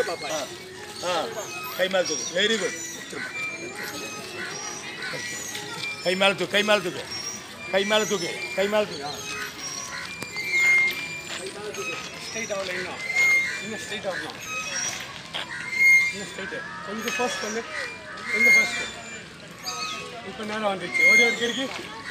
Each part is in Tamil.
ஆ கை மேலே தூக்கு வெரி குட் கை மேலே தூக்கு கை மேலே தூக்கு கை மேலே தூக்கு கை மேலே தூக்கு ஆ. ஸ்ட்ரைட் ஆகல இன்னும் இன்னும் ஸ்ட்ரைட் ஆகணும் இன்னும் ஸ்ட்ரைட்டு கொஞ்சம் ஃபர்ஸ்ட் பண்ணு கொஞ்சம் ஃபர்ஸ்ட் இப்போ நேரம் வந்துச்சு ஒரே ஒரு கிறுக்கி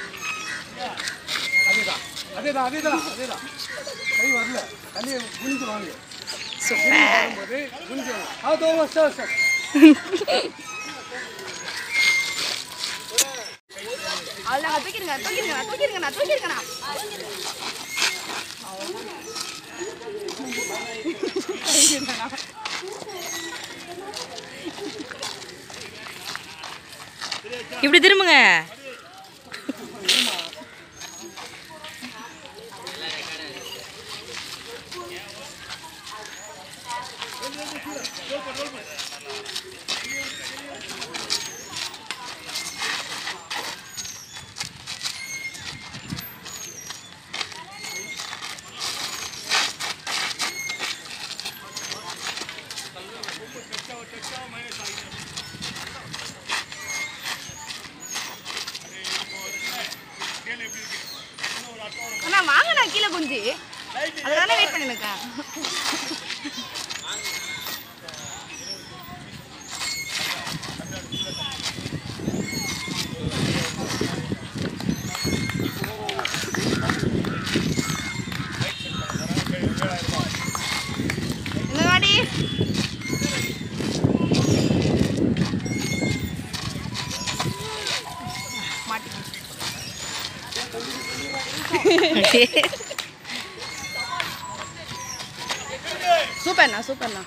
அதேதான் அதேதான் அதேதான் அதேதான் கை வரல தண்ணியை குனிஞ்சு வாங்க வரும்போது குனிஞ்சு வாங்க அதோ சார் சார் அவ்வளோதாங்க தூக்கிடுங்க தூக்கிடுங்க தூக்கிடுங்கண்ணா தூக்கிடுங்கண்ணா இப்படி திரும்புங்க அண்ணா வாங்கண்ணா கீழே குஞ்சு அதுதானே வெயிட் பண்ணிருக்கேன் இந்த வாடி மாட்டிக்கிச்சு சூப்பர்ண்ணா சூப்பர்ண்ணா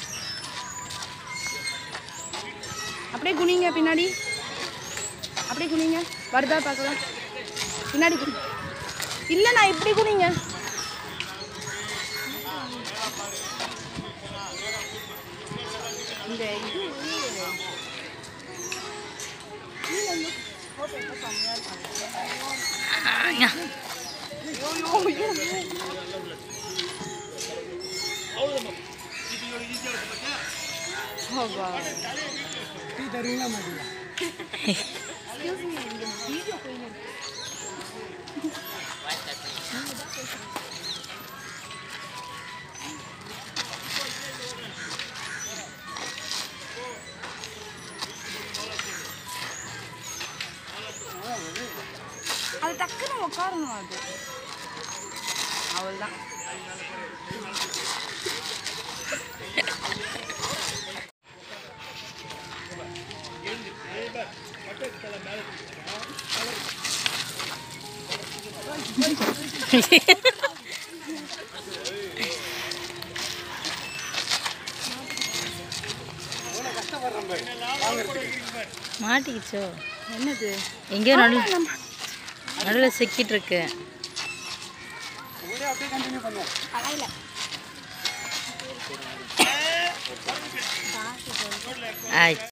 அப்படியே குனிங்க பின்னாடி அப்படியே குனிங்க வருதா பார்க்கலாம் பின்னாடி குனி இல்லைண்ணா இப்படி குனிங்க இந்த இது ஆமா. டீ தருவீங்களா மாட்டீங்களா அது டக்குன்னு உட்காரணும் அது அவ்வளோதான் மாட்டிக்கிச்சோ என்னது எங்கேயோ நடு நடுவில் சிக்கிட்டு இருக்கு ஒரே அப்படியே கண்டினியூ பண்ணுவோம் கலாயில ஆய்